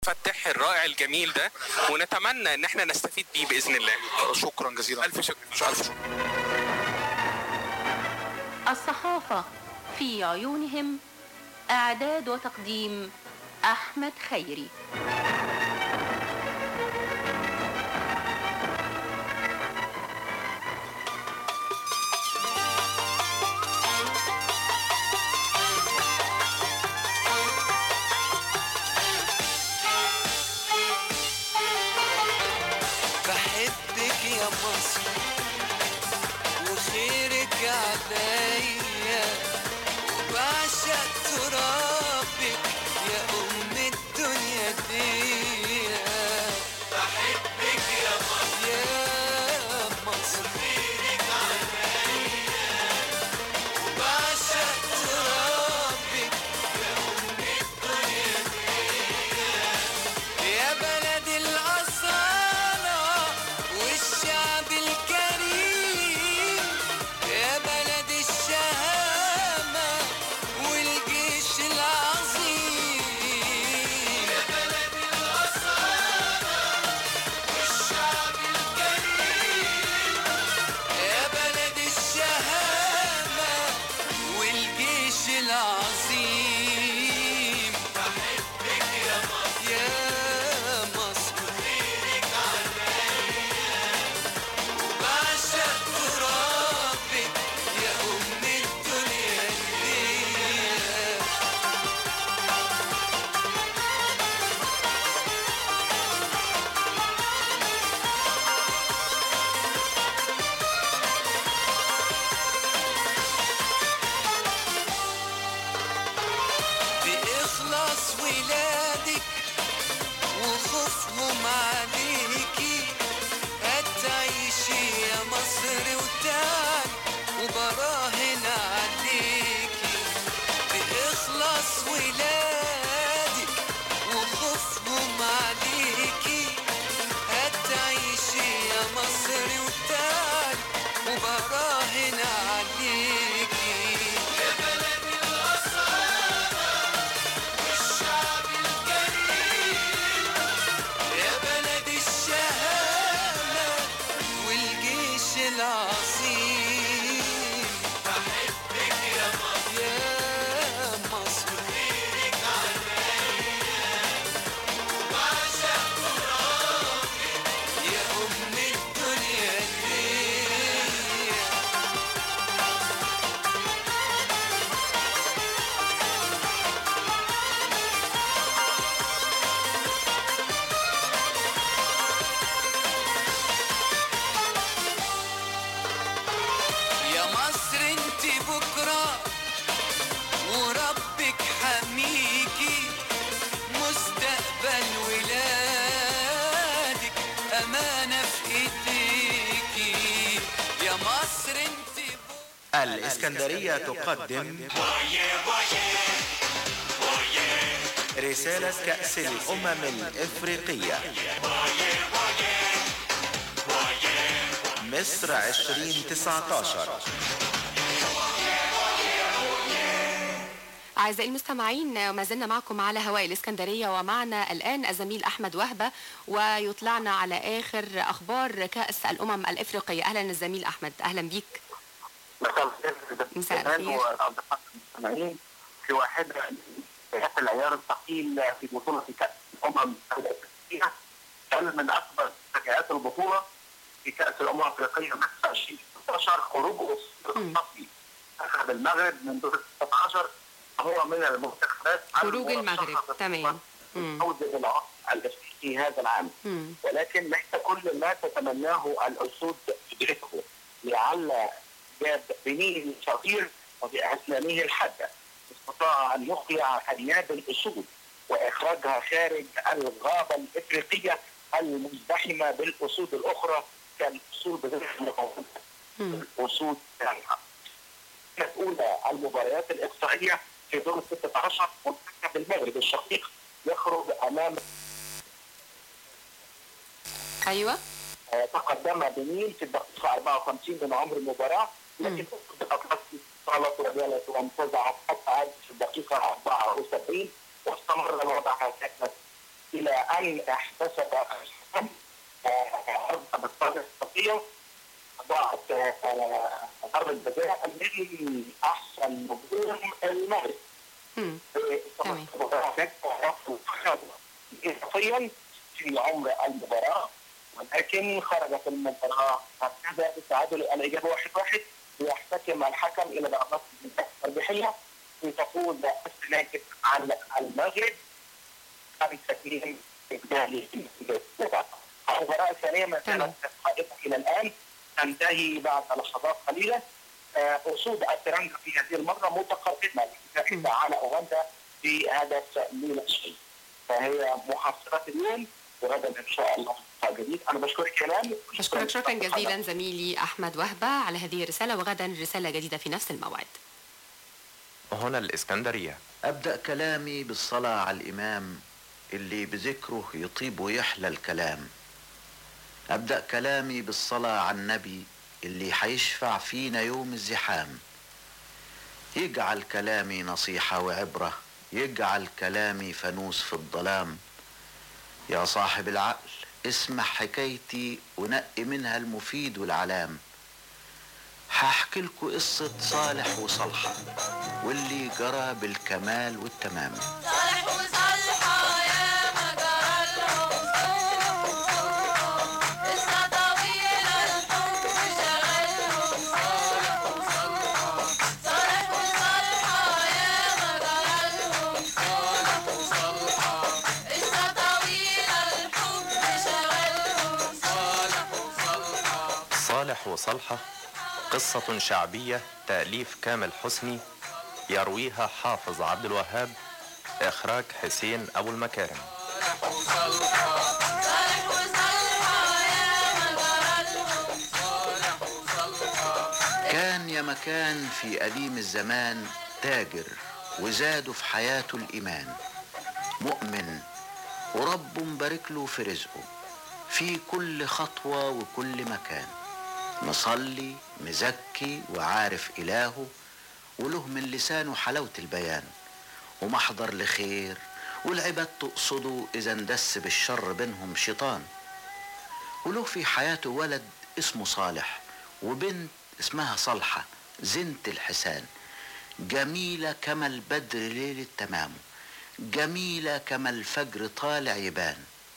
فتح الرائع الجميل ده ونتمنى ان احنا نستفيد بيه باذن الله شكرا جزيلا الف شكر الف شكر الصحافة في عيونهم إعداد وتقديم أحمد خيري بحبك يا مصر وخيرك عليا وبعشق ترابك يا أم الدنيا دي بحبك يا مصر يا مصر خيرك عليا وبعشق ترابك يا أم الدنيا دي يا بلد الأصالة والشعب الكريم يا بلد الشهامة والجيش العظيم يا بلد الأصالة والشعب الكريم يا بلد الشهامة والجيش العظيم بحبك يا مصر يا مصر خيرك عليا وبعشق ترابك يا أم الدنيا دي بإخلاص ولادك وخوفهم عليكي هتعيشي يا مصر وتعال وبراهن عليكي بإخلاص ولادك وخوفهم عليكي هتعيشي يا مصر وتعال وبراهن عليكي يا بلد الأصالة والشعب الكريم يا بلد الشهامة والجيش العظيم بحبك يا مصر يا مصر خيرك عليا وبعشق ترابك يا أم الدنيا دي يا مصر انت بكرة وربك حميكي مستقبل ولادك أمانة في ايديكي يا مصر انت بكرة الإسكندرية تقدم رسالة كأس الأمم الإفريقية مصر 2019 أعزائي المستمعين ما زلنا معكم على هواء الإسكندرية ومعنا الآن الزميل أحمد وهبة ويطلعنا على آخر أخبار كأس الأمم الإفريقية أهلا الزميل أحمد أهلا بيك مساء الخير مساء الخير. والاصدقاء المستمعين في واحده من فئات العيار الثقيل في بطوله كاس الامم الافريقيه كان من اكبر فئات البطوله في كاس الامم الافريقيه مع 2016 خروج التصفي اخذ المغرب من دور 16 هو من المنتخبات خروج المغرب تمام مم. فوز بالعرض الافريقي هذا العام مم. ولكن ليس كل ما تتمناه الاسود تدركه لعل جاب بنيه الشطير وباسنانه الحاده استطاع ان يقلع انياب الاسود واخراجها خارج الغابه الافريقيه المزدحمه بالاسود الاخرى كالاسود غير المقاومه الاسود الثانيه كانت اولى المباريات الاقصائيه في دور ال 16 منتخب المغرب الشقيق يخرج امام أيوة آه، تقدم بنين في الدقيقه 54 من عمر المباراه لكن الاطلس صالت وجالت وانتزعت حتى عادت في الدقيقه 74 واستمر الوضع هكذا الى ان احتسب الحكم ارض بالطريقه الصفيه ضاعت آه، ضربه جزاء من احسن نجوم المغرب مم. تمام. اضافيا في عمر المباراه ولكن خرجت المباراه هكذا بتعادل الاجابه واحد واحد ويحتكم الحكم الى ضربات الترجيحيه لتفوز السناكب على المغرب خمسه اثنين المباراه الثانيه ما زالت قائمه الى الان تنتهي بعد لحظات قليله آه، اسود الترنجة في هذه المره متقدمه لتفوز على اوغندا بهدف لا شيء فهي محصله اليوم وغدا ان شاء الله لقاء جديد انا بشكرك كلام بشكرك شكرا جزيلا زميلي أحمد وهبة على هذه الرسالة وغدا رسالة جديدة في نفس الموعد هنا الإسكندرية أبدأ كلامي بالصلاة على الإمام اللي بذكره يطيب ويحلى الكلام أبدأ كلامي بالصلاة على النبي اللي حيشفع فينا يوم الزحام يجعل كلامي نصيحة وعبرة يجعل كلامي فانوس في الظلام يا صاحب العقل اسمع حكايتي ونقي منها المفيد والعلام هحكي لكم قصة صالح وصالحة واللي جرى بالكمال والتمام صالح وصالحة يا ما جرى لهم قصة طويلة الحب شغلهم صالح وصالحة صالح وصالحة يا ما جرى لهم صالح وصالحة قصة طويلة الحب شغلهم صالح وصالحة صالح وصالحة قصة شعبية تأليف كامل حسني يرويها حافظ عبد الوهاب إخراج حسين أبو المكارم صالح وصالحة يا ما جرى لهم صالح وصالحة كان يا مكان في قديم الزمان تاجر وزاده في حياته الإيمان مؤمن ورب مبارك له في رزقه في كل خطوة وكل مكان مصلي مزكي وعارف إلهه وله من لسانه حلاوة البيان ومحضر لخير والعباد تقصده إذا اندس بالشر بينهم شيطان وله في حياته ولد اسمه صالح وبنت اسمها صالحة زنت الحسان جميلة كما البدر ليلة تمامه جميلة كما الفجر طالع يبان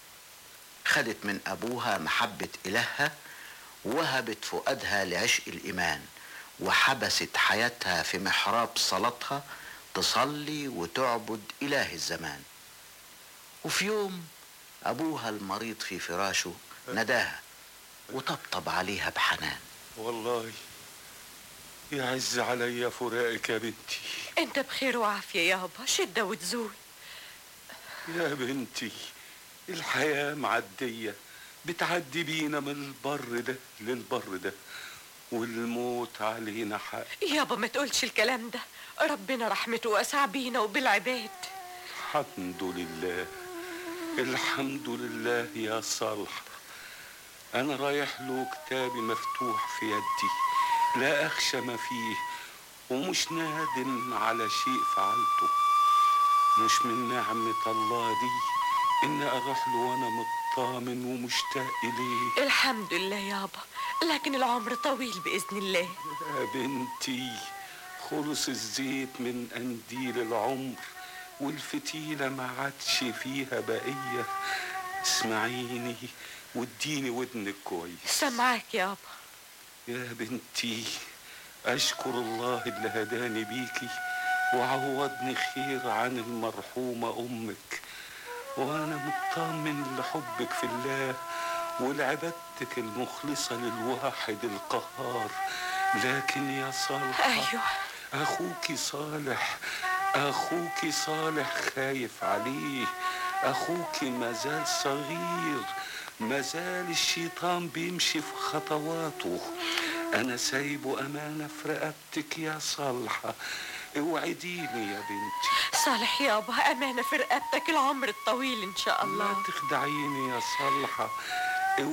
خدت من أبوها محبة إلهها وهبت فؤادها لعشق الإيمان وحبست حياتها في محراب صلاتها تصلي وتعبد إله الزمان وفي يوم أبوها المريض في فراشه نداها وطبطب عليها بحنان والله يعز علي فراقك يا بنتي انت بخير وعافية يابا شدة وتزول يا بنتي الحياة معدية بتعدي بينا من البر ده للبر ده والموت علينا حق يابا ما تقولش الكلام ده ربنا رحمته واسع بينا وبالعباد الحمد لله الحمد لله يا صالح أنا رايح له كتابي مفتوح في يدي لا أخشى ما فيه ومش نادم على شيء فعلته مش من نعمة الله دي إن أروح له وأنا مطمن ومشتاق إليه الحمد لله يابا لكن العمر طويل بإذن الله يا بنتي خلص الزيت من قنديل العمر والفتيلة ما عادش فيها بقية اسمعيني واديني ودنك كويس سامعاك يابا يا بنتي أشكر الله اللي هداني بيكي وعوضني خير عن المرحومة أمك وأنا مطمن لحبك في الله ولعبادتك المخلصة للواحد القهار لكن يا صالح أيوة أخوك صالح أخوك صالح خايف عليه أخوك مازال صغير مازال الشيطان بيمشي في خطواته أنا سايبه أمانة في رقبتك يا صالحة اوعديني يا بنتي صالح يابا أمانة في رقبتك العمر الطويل إن شاء لا الله تخدعيني يا صالحة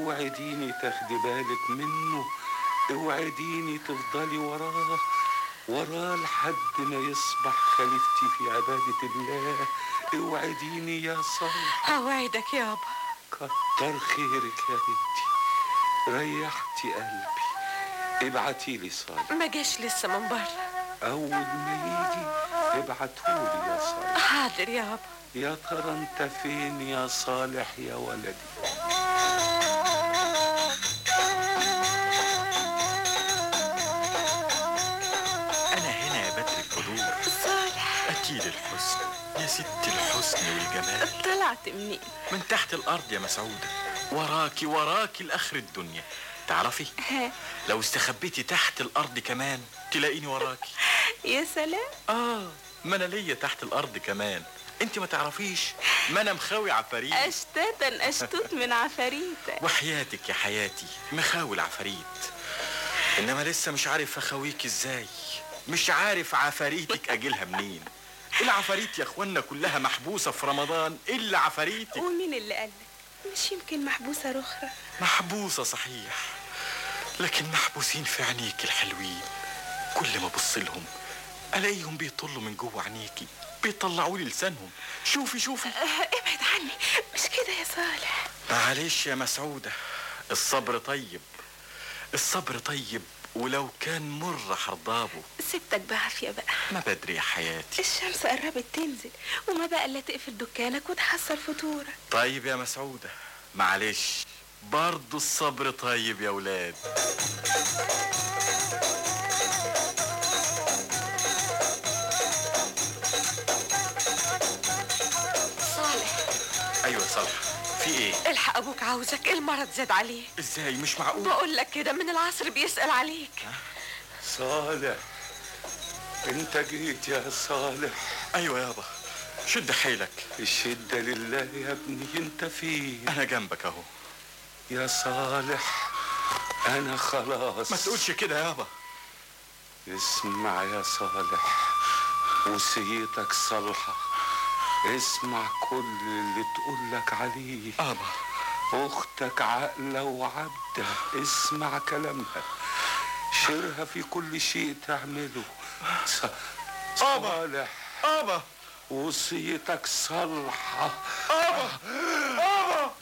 اوعديني تاخدي بالك منه اوعديني تفضلي وراه وراه لحد ما يصبح خليفتي في عبادة الله اوعديني يا صالح اوعدك يابا كتر خيرك يا بنتي ريحتي قلبي ابعتي لي صالح ما جاش لسه من بره اول ما يجي ابعتهولي يا صالح حاضر يابا يا ترى انت فين يا صالح يا ولدي أنا هنا يا بدر البدور صالح أكيد الحسن يا ست الحسن والجمال طلعت منين من تحت الأرض يا مسعودة وراكي وراكي لآخر الدنيا تعرفي ها لو استخبيتي تحت الأرض كمان تلاقيني وراكي يا سلام آه ما أنا ليا تحت الأرض كمان أنت ما تعرفيش ما أنا مخاوي عفاريت اشتاتا اشتوت من عفاريتك وحياتك يا حياتي مخاوي العفاريت انما لسه مش عارف اخاويك ازاي مش عارف عفاريتك اجيلها منين العفاريت يا اخوانا كلها محبوسه في رمضان الا عفاريتك ومين اللي قالك مش يمكن محبوسة رخرة محبوسه صحيح لكن محبوسين في عينيك الحلوين كل ما ابص لهم الاقيهم بيطلوا من جوه عينيكي بيطلعوا لي لسانهم شوفي شوفي ابعد عني مش كده يا صالح معلش يا مسعودة الصبر طيب الصبر طيب ولو كان مر حرضابه سبتك بعافية بقى ما بدري يا حياتي الشمس قربت تنزل وما بقى الا تقفل دكانك وتحصل فطورك طيب يا مسعودة معلش برضو الصبر طيب يا ولاد صالح ايوه صالح في ايه الحق ابوك عاوزك المرض زاد عليه ازاي مش معقول بقول لك كده من العصر بيسأل عليك صالح انت جيت يا صالح ايوه يابا شد حيلك الشدة لله يا ابني انت فين انا جنبك اهو يا صالح انا خلاص ما تقولش كده يابا اسمع يا صالح وصيتك صالحة اسمع كل اللي تقولك عليه ابا اختك عاقلة وعبدة اسمع كلامها شيرها في كل شيء تعمله ص- صالح ابا وصيتك صالحة ابا ابا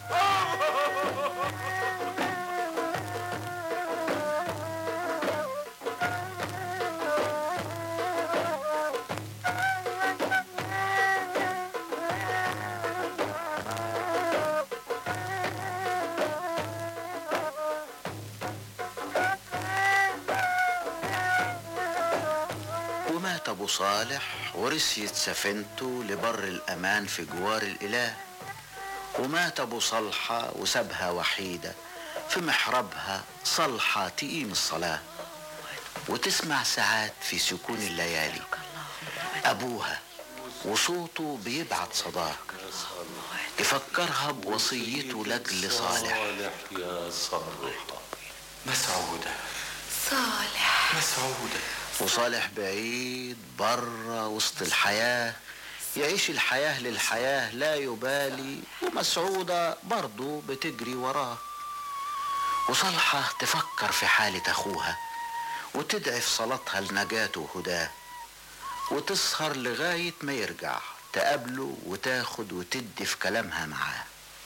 ومات أبو صالح ورسيت سفينته لبر الأمان في جوار الإله ومات أبو صلحة وسابها وحيدة في محرابها صلحة تقيم الصلاة وتسمع ساعات في سكون الليالي أبوها وصوته بيبعت صداه يفكرها بوصيته لأجل صالح صالح يا صالح مسعودة صالح مسعودة وصالح بعيد بره وسط الحياة يعيش الحياة للحياة لا يبالي ومسعودة برضه بتجري وراه وصالحة تفكر في حالة أخوها وتدعي في صلاتها لنجاته وهداه وتسهر لغاية ما يرجع تقابله وتاخد وتدي في كلامها معاه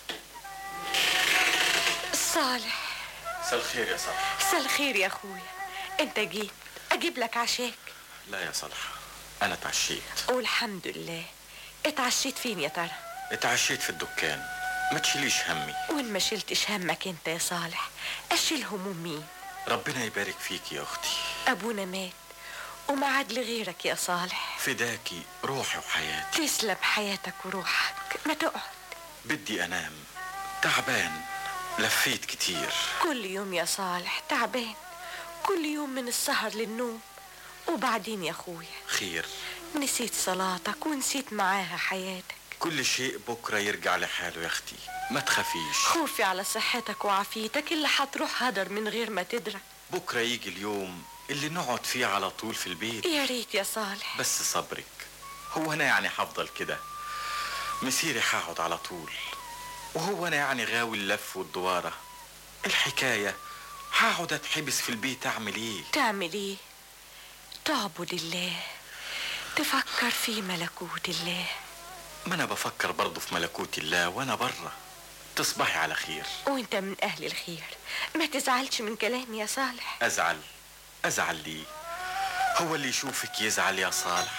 صالح مساء الخير يا صالح مساء الخير يا اخويا انت جيت اجيب لك عشاك لا يا صالح انا اتعشيت والحمد لله اتعشيت فين يا ترى اتعشيت في الدكان ما تشيليش همي وان ما شلتش همك انت يا صالح اشيل هموم مين ربنا يبارك فيك يا اختي ابونا مات وما عاد لغيرك يا صالح فداكي روحي وحياتي تسلم حياتك وروحك ما تقعد بدي انام تعبان لفيت كتير كل يوم يا صالح تعبان كل يوم من السهر للنوم وبعدين يا اخويا خير نسيت صلاتك ونسيت معاها حياتك كل شيء بكرة يرجع لحاله يا اختي ما تخافيش خوفي على صحتك وعافيتك اللي هتروح هدر من غير ما تدرك بكرة يجي اليوم اللي نقعد فيه على طول في البيت يا ريت يا صالح بس صبرك هو انا يعني هفضل كده مسيري هقعد على طول وهو انا يعني غاوي اللف والدوارة الحكاية هقعد اتحبس في البيت اعمل ايه تعمل ايه تعبد الله تفكر في ملكوت الله ما انا بفكر برضه في ملكوت الله وانا بره تصبحي على خير وانت من اهل الخير ما تزعلش من كلامي يا صالح ازعل ازعل ليه هو اللي يشوفك يزعل يا صالح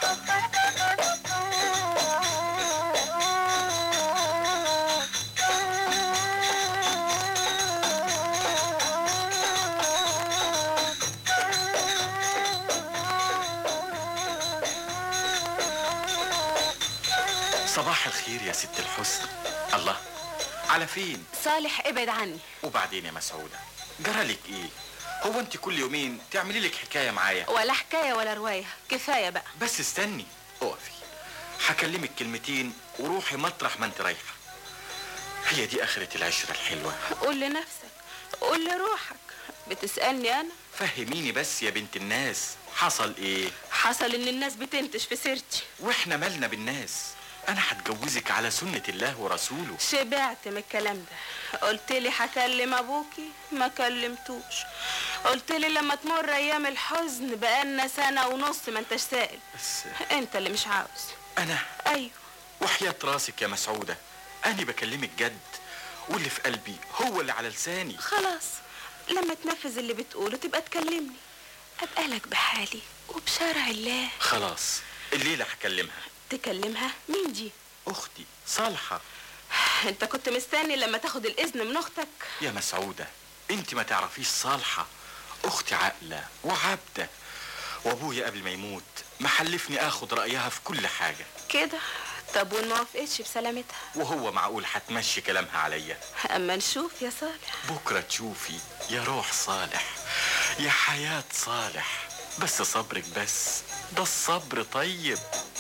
صباح الخير يا ست الحسن الله على فين صالح ابعد عني وبعدين يا مسعودة جرالك ايه هو انت كل يومين تعملي لك حكاية معايا ولا حكاية ولا رواية كفاية بقى بس استني اقفي هكلمك كلمتين وروحي مطرح ما انت رايحة هي دي اخرة العشرة الحلوة قول لنفسك قول لروحك بتسألني أنا فهميني بس يا بنت الناس حصل ايه حصل إن الناس بتنتش في سيرتي واحنا مالنا بالناس انا هتجوزك على سنة الله ورسوله شبعت من الكلام ده قلت لي هكلم ابوكي ما كلمتوش قلت لي لما تمر ايام الحزن بقالنا سنه ونص ما انتش سائل بس انت اللي مش عاوز انا ايوه وحياة راسك يا مسعودة انا بكلمك جد واللي في قلبي هو اللي على لساني خلاص لما تنفذ اللي بتقوله تبقى تكلمني ابقى لك بحالي وبشرع الله خلاص الليلة هكلمها تكلمها مين دي اختي صالحة انت كنت مستني لما تاخد الاذن من اختك يا مسعودة انت ما تعرفيش صالحة اختي عاقلة وعابدة وابويا قبل ما يموت محلفني اخد رأيها في كل حاجة كده طب وان ما وافقتش بسلامتها وهو معقول هتمشي كلامها عليا اما نشوف يا صالح بكرة تشوفي يا روح صالح يا حياة صالح بس صبرك بس ده الصبر طيب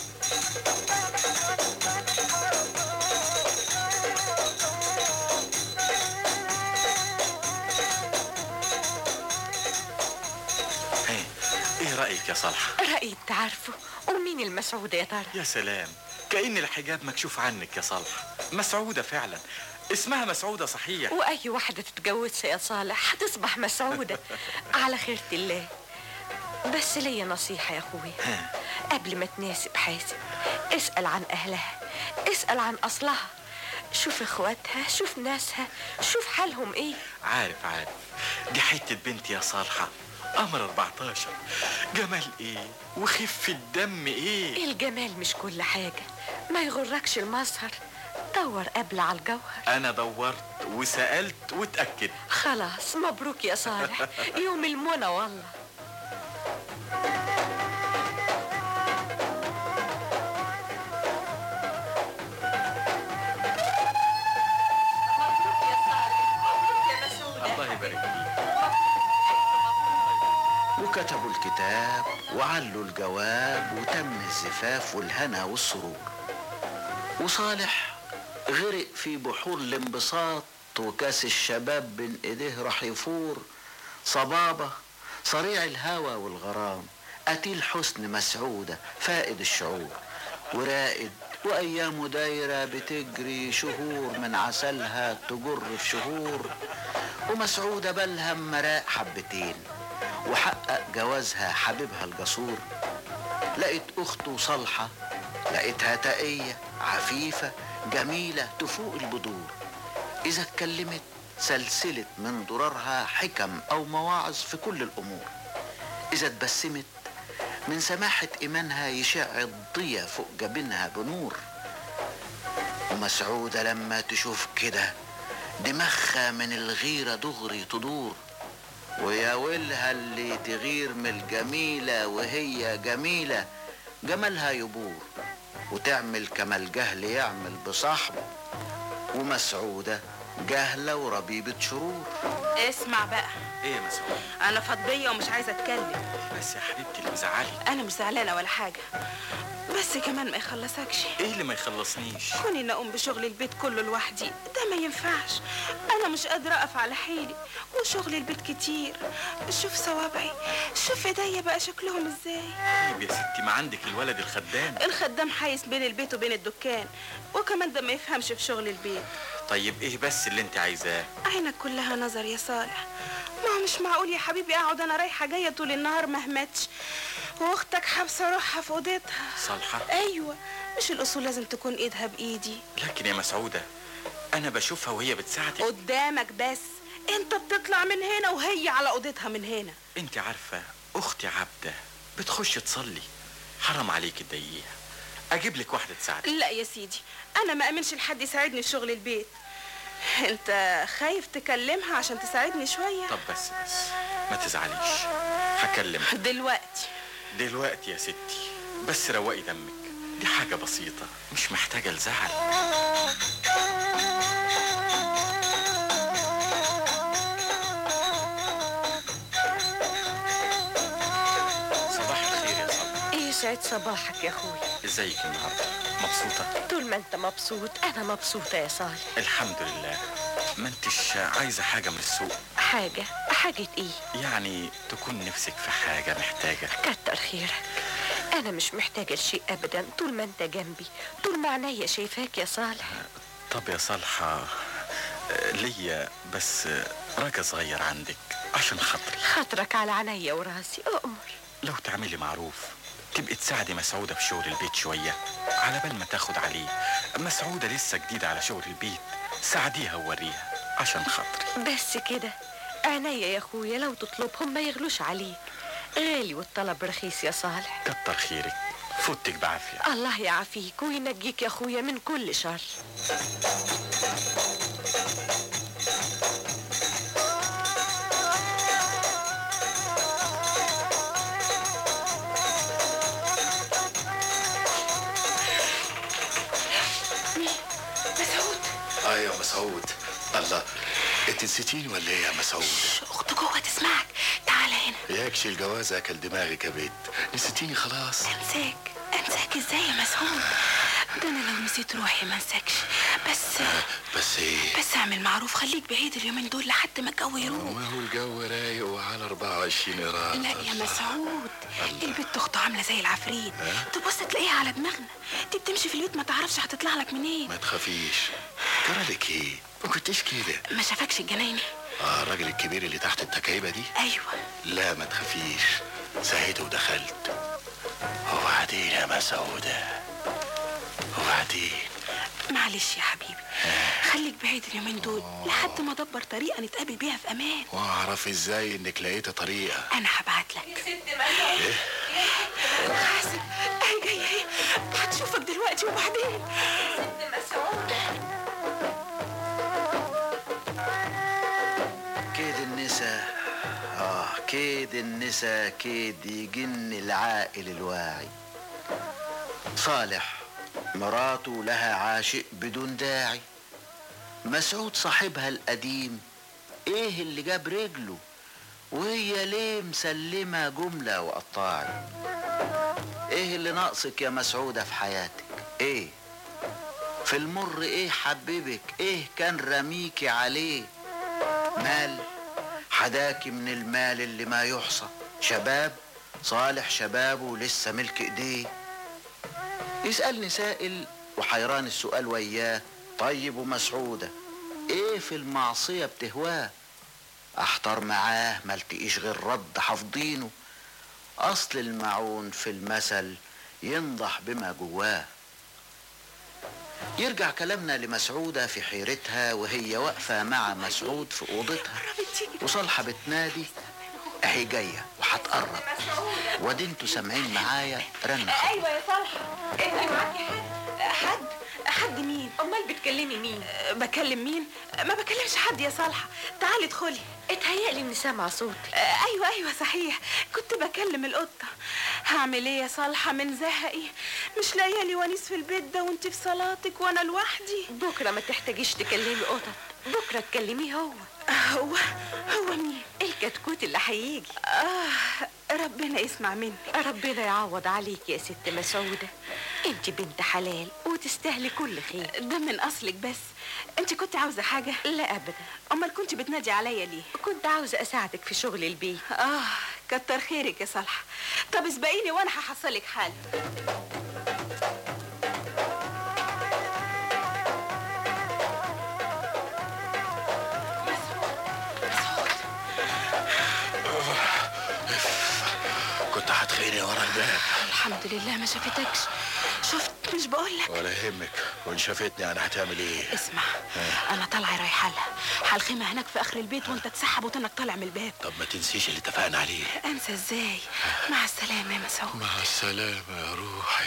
ايه ايه رأيك يا صالحة رأيي انت عارفه ومين المسعودة يا ترى يا سلام كأن الحجاب مكشوف عنك يا صالحة مسعودة فعلا اسمها مسعودة صحيح وأي واحدة تتجوزها يا صالح هتصبح مسعودة على خيرة الله بس ليا نصيحة يا أخويا قبل ما تناسب حاسب اسأل عن أهلها اسأل عن أصلها شوف اخواتها شوف ناسها شوف حالهم ايه عارف عارف دي حتة بنت يا صالحة قمر 14 جمال ايه وخف الدم ايه الجمال مش كل حاجة ما يغركش المظهر دور قبل على الجوهر انا دورت وسألت واتأكدت خلاص مبروك يا صالح يوم المنى والله الله يبارك فيك وكتبوا الكتاب وعلوا الجواب وتم الزفاف والهنا والسرور وصالح غرق في بحور الانبساط وكاس الشباب بين ايديه راح يفور صبابة صريع الهوى والغرام قتيل حسن مسعودة فائد الشعور ورائد وأيامه دايرة بتجري شهور من عسلها تجر في شهور ومسعودة بلها مراق حبتين وحقق جوازها حبيبها الجسور لقت أخته صالحة لقيتها تقية عفيفة جميلة تفوق البدور إذا اتكلمت سلسلة من درارها حكم أو مواعظ في كل الأمور إذا اتبسمت من سماحة إيمانها يشع الضيا فوق جبينها بنور ومسعودة لما تشوف كده دماغها من الغيرة دغري تدور ويا ويلها اللي تغير من الجميلة وهي جميلة جمالها يبور وتعمل كما الجهل يعمل بصاحبه ومسعودة جهلة وربيبة شرور اسمع بقى ايه يا مسعود انا فضيه ومش عايزه اتكلم بس يا حبيبتي اللي مزعلي انا مش زعلانه ولا حاجه بس كمان ما يخلصكش ايه اللي ما يخلصنيش كوني ان اقوم بشغل البيت كله لوحدي ده ما ينفعش انا مش قادره اقف على حيلي وشغل البيت كتير شوف صوابعي شوف ايديا بقى شكلهم ازاي طيب يا ستي ما عندك الولد الخدام الخدام حايس بين البيت وبين الدكان وكمان ده ما يفهمش في شغل البيت طيب ايه بس اللي انت عايزاه عينك كلها نظر يا صالح ما هو مش معقول يا حبيبي اقعد انا رايحه جايه طول النهار ما همتش واختك حابسه روحها في اوضتها صالحة ايوه مش الاصول لازم تكون ايدها بايدي لكن يا مسعودة انا بشوفها وهي بتساعدك قدامك بس انت بتطلع من هنا وهي على اوضتها من هنا انت عارفة اختي عبدة بتخش تصلي حرام عليك تضايقيها اجيب لك واحدة تساعدك لا يا سيدي انا ما امنش لحد يساعدني في شغل البيت انت خايف تكلمها عشان تساعدني شويه طب بس بس ما تزعليش هكلمها دلوقتي دلوقتي يا ستي بس روقي دمك دي حاجة بسيطة مش محتاجة لزعل صباح الخير يا صبري يسعد صباحك يا اخوي ازيك النهاردة مبسوطة طول ما انت مبسوط انا مبسوطه يا صالح الحمد لله ما انتش عايزة حاجة من السوق حاجه حاجه ايه يعني تكون نفسك في حاجة محتاجة كتر خيرك انا مش محتاجه لشيء ابدا طول ما انت جنبي طول ما عينيا شايفاك يا صالح طب يا صالحة آه، ليا بس آه، رجا صغير عندك عشان خاطري خاطرك على عينيا وراسي اؤمر لو تعملي معروف تبقي تساعدي مسعودة في شغل البيت شوية على بال ما تاخد عليه مسعودة لسه جديدة على شغل البيت ساعديها ووريها عشان خاطري بس كده عينيا يا اخويا لو تطلبهم ما يغلوش عليك غالي والطلب رخيص يا صالح كتر خيرك فوتك بعافية الله يعافيك وينجيك يا اخويا من كل شر مسعود اه يا مسعود الله انت نسيتيني ولا ايه يا مسعود اخت جوه تسمعك تعال هنا ياكش الجواز اكل دماغك يا بيت نسيتيني خلاص انساك انساك ازاي يا مسعود ده انا لو نسيت روحي ما انساكش بس بس ايه بس اعمل معروف خليك بعيد اليومين دول لحد ما الجو يروق ما هو الجو رايق وعلى 24 قراءة لا يا مسعود البت اخته عامله زي العفريت تبص تلاقيها على دماغنا دي بتمشي في البيت ما تعرفش هتطلع لك منين ما تخافيش جرالك ايه ما كنتش كده ما شافكش الجنايني اه الراجل الكبير اللي تحت التكعيبه دي ايوه لا ما تخافيش سهيت ودخلت وبعدين يا مسعودة وبعدين معلش يا حبيبي خليك بعيد اليومين دول لحد ما ادبر طريقه نتقابل بيها في امان واعرف ازاي انك لقيت طريقة انا هبعت لك ايه حسن اهي جايه اهي هتشوفك دلوقتي وبعدين كيد النساء آه كيد النساء كيد يجن العاقل الواعي صالح مراته لها عاشق بدون داعي مسعود صاحبها القديم ايه اللي جاب رجله وهي ليه مسلمة جملة وقطاعي ايه اللي ناقصك يا مسعودة في حياتك ايه في المر ايه حببك ايه كان رميكي عليه مال حداكي من المال اللي ما يحصى شباب صالح شبابه لسه ملك ايديه يسألني سائل وحيران السؤال وياه طيب ومسعودة ايه في المعصية بتهواه احتار معاه ملتقيش غير رد حافظينه اصل المعون في المثل ينضح بما جواه يرجع كلامنا لمسعودة في حيرتها وهي واقفة مع مسعود في أوضتها وصالحة بتنادي أهي جاية وهتقرب وادي انتوا سامعين معايا رن ايوه يا صالحه انت معاكي حد حد حد مين امال بتكلمي مين أه، بكلم مين ما بكلمش حد يا صالحه تعالي ادخلي اتهيألي اني سامعه صوتي أه، ايوه ايوه صحيح كنت بكلم القطه هعمل ايه يا صالحه من زهقي مش لاقيه لي ونيس في البيت ده وانت في صلاتك وانا لوحدي بكره ما تحتاجيش تكلمي قطط بكره تكلميه هو هو هو مين الكتكوت اللي هيجي اه ربنا يسمع مني ربنا يعوض عليك يا ست مسعودة انت بنت حلال وتستاهلي كل خير ده من اصلك بس انت كنت عاوزه حاجه لا ابدا امال كنت بتنادي عليا ليه كنت عاوزة اساعدك في شغل البيت اه كتر خيرك يا صالحه طب اسبقيني وانا هحصلك حل كنت هتخيني ورا الباب الحمد لله ما شافتكش شفت مش بقولك ولا يهمك وان شافتني انا هتعمل ايه اسمع انا طالعه رايحه لها هالخيمه هناك في اخر البيت وانت تسحب وتنك طالع من الباب طب ما تنسيش اللي اتفقنا عليه انسى ازاي مع السلامه يا مسعود مع السلامة يا روحي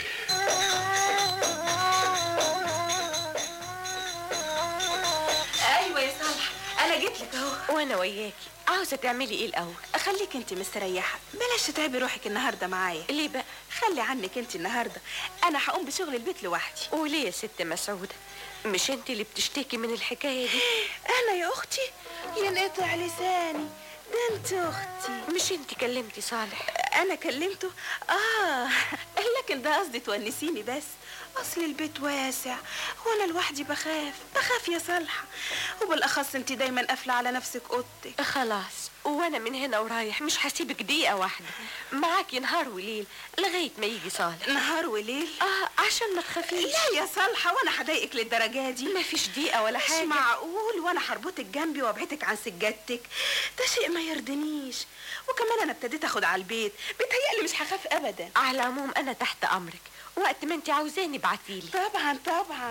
ايوه يا صالح انا جيت لك اهو وانا وياكي عاوزه تعملي ايه الاول خليك انت مستريحه بلاش تتعبي روحك النهارده معايا ليه بقى خلي عنك انت النهارده انا هقوم بشغل البيت لوحدي وليه يا ست مسعوده مش انت اللي بتشتكي من الحكايه دي انا يا اختي ينقطع لساني ده انت اختي مش انت كلمتي صالح انا كلمته اه لكن ده قصدي تونسيني بس اصل البيت واسع وانا لوحدي بخاف بخاف يا صالحه وبالاخص انت دايما قافله على نفسك اوضتك خلاص وانا من هنا ورايح مش هسيبك دقيقه واحده معاكي نهار وليل لغايه ما يجي صالح نهار وليل اه عشان ما تخافيش لا يا صالحه وانا هضايقك للدرجه دي مفيش دقيقه ولا مش حاجه معقول وانا هربطك جنبي وابعدك عن سجادتك ده شيء ما يرضنيش وكمان انا ابتديت اخد على البيت بيتهيألي مش هخاف ابدا على العموم انا تحت امرك وقت ما انت عاوزاني ابعتيلي طبعا طبعا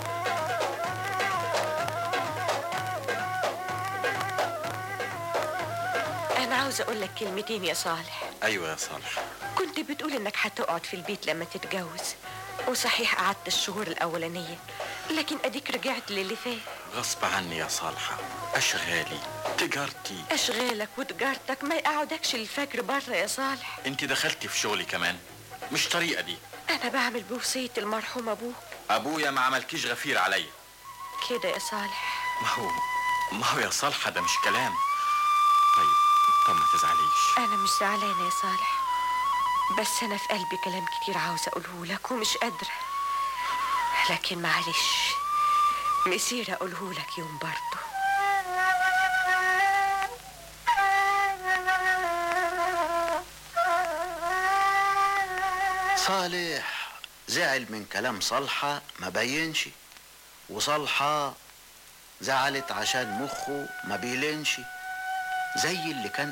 انا عاوزه اقول لك كلمتين يا صالح ايوه يا صالح كنت بتقول انك هتقعد في البيت لما تتجوز وصحيح قعدت الشهور الاولانيه لكن اديك رجعت للي فات غصب عني يا صالحة اشغالي تجارتي اشغالك وتجارتك ما يقعدكش الفجر بره يا صالح انت دخلتي في شغلي كمان مش طريقة دي انا بعمل بوصيه المرحوم ابوك ابويا ما عملكيش غفير عليا كده يا صالح ما هو ما هو يا صالحة ده مش كلام طيب طب ما تزعليش انا مش زعلانه يا صالح بس انا في قلبي كلام كتير عاوزه اقوله لك ومش قادره لكن معلش مسير اقوله لك يوم برضه صالح زعل من كلام صالحة ما بينش وصالحة زعلت عشان مخه ما بيلينش زي اللي كان